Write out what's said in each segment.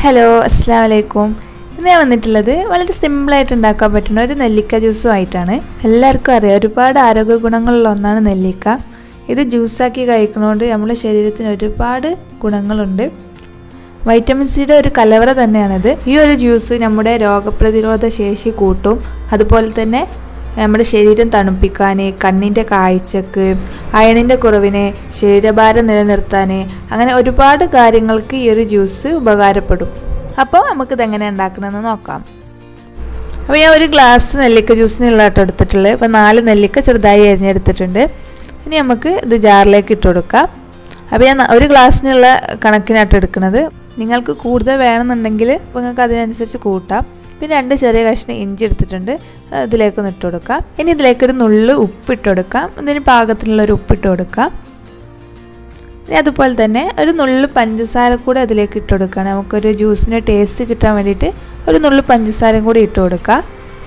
hello അസ്സാം വലൈക്കും ഇന്ന് ഞാൻ വന്നിട്ടുള്ളത് വളരെ സിമ്പിളായിട്ട് ഉണ്ടാക്കാൻ പറ്റുന്ന ഒരു നെല്ലിക്ക ജ്യൂസും ആയിട്ടാണ് എല്ലാവർക്കും അറിയാം ഒരുപാട് ആരോഗ്യ ഗുണങ്ങളുള്ള ഒന്നാണ് നെല്ലിക്ക ഇത് ജ്യൂസാക്കി കഴിക്കുന്നതുകൊണ്ട് നമ്മുടെ ശരീരത്തിന് ഒരുപാട് ഗുണങ്ങളുണ്ട് വൈറ്റമിൻ സിയുടെ ഒരു കലവറ തന്നെയാണിത് ഈ ഒരു ജ്യൂസ് നമ്മുടെ രോഗപ്രതിരോധ ശേഷി കൂട്ടും അതുപോലെ തന്നെ നമ്മുടെ ശരീരം തണുപ്പിക്കാൻ കണ്ണിൻ്റെ കാഴ്ചക്ക് അയണിൻ്റെ കുറവിന് ശരീരഭാരം നിലനിർത്താൻ അങ്ങനെ ഒരുപാട് കാര്യങ്ങൾക്ക് ഈ ഒരു ജ്യൂസ് ഉപകാരപ്പെടും അപ്പോൾ നമുക്കിത് എങ്ങനെ ഉണ്ടാക്കണമെന്ന് നോക്കാം അപ്പോൾ ഞാൻ ഒരു ഗ്ലാസ് നെല്ലിക്ക ജ്യൂസിനുള്ള കേട്ടോ എടുത്തിട്ടുള്ളത് അപ്പോൾ നാല് നെല്ലിക്ക ചെറുതായി അരിഞ്ഞെടുത്തിട്ടുണ്ട് ഇനി നമുക്ക് ഇത് ജാറിലേക്ക് ഇട്ട് കൊടുക്കാം അപ്പോൾ ഞാൻ ഒരു ഗ്ലാസ്സിനുള്ള കണക്കിനായിട്ട് എടുക്കുന്നത് നിങ്ങൾക്ക് കൂടുതൽ വേണമെന്നുണ്ടെങ്കിൽ അപ്പോൾ നിങ്ങൾക്ക് അതിനനുസരിച്ച് കൂട്ടാം പിന്നെ രണ്ട് ചെറിയ കഷ്ണം ഇഞ്ചി എടുത്തിട്ടുണ്ട് ഇതിലേക്കൊന്ന് ഇട്ട് കൊടുക്കാം ഇനി ഇതിലേക്കൊരു നുള്ള് ഉപ്പിട്ട് കൊടുക്കാം ഇതിന് പാകത്തിനുള്ള ഒരു ഉപ്പിട്ട് കൊടുക്കാം ഇനി അതുപോലെ തന്നെ ഒരു നുള്ളു പഞ്ചസാര കൂടെ അതിലേക്ക് ഇട്ട് കൊടുക്കുകയാണ് നമുക്കൊരു ജ്യൂസിന് ടേസ്റ്റ് കിട്ടാൻ വേണ്ടിയിട്ട് ഒരു നുള്ളു പഞ്ചസാരയും കൂടി ഇട്ട് കൊടുക്കാം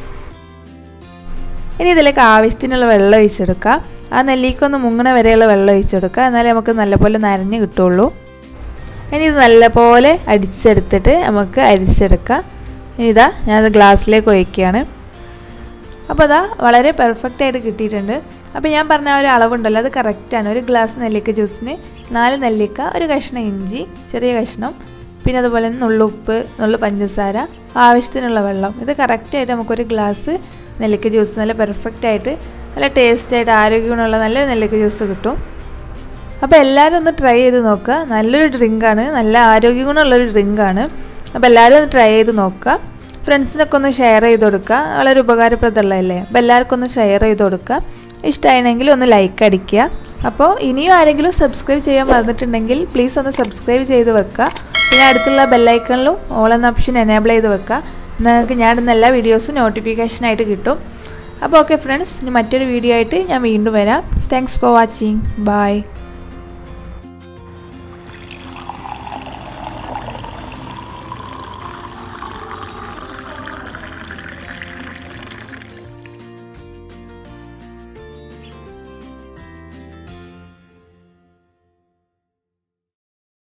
ഇനി ഇതിലേക്ക് ആവശ്യത്തിനുള്ള വെള്ളം ഒഴിച്ചെടുക്കാം ആ നെല്ലിക്കൊന്ന് മുങ്ങണ വരെയുള്ള വെള്ളം ഒഴിച്ചെടുക്കുക എന്നാലേ നമുക്ക് നല്ലപോലെ നനഞ്ഞ് കിട്ടുള്ളൂ ഇനി ഇത് നല്ലപോലെ അടിച്ചെടുത്തിട്ട് നമുക്ക് അരിച്ചെടുക്കാം ഇനി ഇതാ ഞാനത് ഗ്ലാസ്സിലേക്ക് ഒഴിക്കുകയാണ് അപ്പോൾ അതാ വളരെ പെർഫെക്റ്റ് ആയിട്ട് കിട്ടിയിട്ടുണ്ട് അപ്പോൾ ഞാൻ പറഞ്ഞ ആ ഒരു അളവുണ്ടല്ലോ അത് കറക്റ്റാണ് ഒരു ഗ്ലാസ് നെല്ലിക്ക ജ്യൂസിന് നാല് നെല്ലിക്ക ഒരു കഷ്ണം ഇഞ്ചി ചെറിയ കഷ്ണം പിന്നെ അതുപോലെ തന്നെ നുള്ളുപ്പ് നുള്ളു പഞ്ചസാര ആവശ്യത്തിനുള്ള വെള്ളം ഇത് കറക്റ്റായിട്ട് നമുക്കൊരു ഗ്ലാസ് നെല്ലിക്ക ജ്യൂസ് നല്ല പെർഫെക്റ്റ് ആയിട്ട് നല്ല ടേസ്റ്റ് ആയിട്ട് ആരോഗ്യഗുണമുള്ള നല്ലൊരു നെല്ലിക്ക ജ്യൂസ് കിട്ടും അപ്പോൾ എല്ലാവരും ഒന്ന് ട്രൈ ചെയ്ത് നോക്കുക നല്ലൊരു ഡ്രിങ്കാണ് നല്ല ആരോഗ്യഗുണമുള്ളൊരു ഡ്രിങ്കാണ് അപ്പോൾ എല്ലാവരും ഒന്ന് ട്രൈ ചെയ്ത് നോക്കുക ഫ്രണ്ട്സിനൊക്കെ ഒന്ന് ഷെയർ ചെയ്ത് കൊടുക്കുക വളരെ ഉപകാരപ്രദമുള്ളതല്ലേ അപ്പോൾ എല്ലാവർക്കും ഒന്ന് ഷെയർ ചെയ്ത് കൊടുക്കുക ഇഷ്ടമായിരുന്നെങ്കിൽ ഒന്ന് ലൈക്ക് അടിക്കുക അപ്പോൾ ഇനിയും ആരെങ്കിലും സബ്സ്ക്രൈബ് ചെയ്യാൻ മറന്നിട്ടുണ്ടെങ്കിൽ പ്ലീസ് ഒന്ന് സബ്സ്ക്രൈബ് ചെയ്ത് വെക്കുക പിന്നെ അടുത്തുള്ള ബെല്ലൈക്കണിലും ഓൾ എന്ന ഓപ്ഷൻ എനേബിൾ ചെയ്ത് വെക്കുക നിങ്ങൾക്ക് ഞാൻ ഇടുന്ന എല്ലാ വീഡിയോസും നോട്ടിഫിക്കേഷനായിട്ട് കിട്ടും അപ്പോൾ ഓക്കെ ഫ്രണ്ട്സ് ഇനി മറ്റൊരു വീഡിയോ ആയിട്ട് ഞാൻ വീണ്ടും വരാം താങ്ക്സ് ഫോർ വാച്ചിങ് ബൈ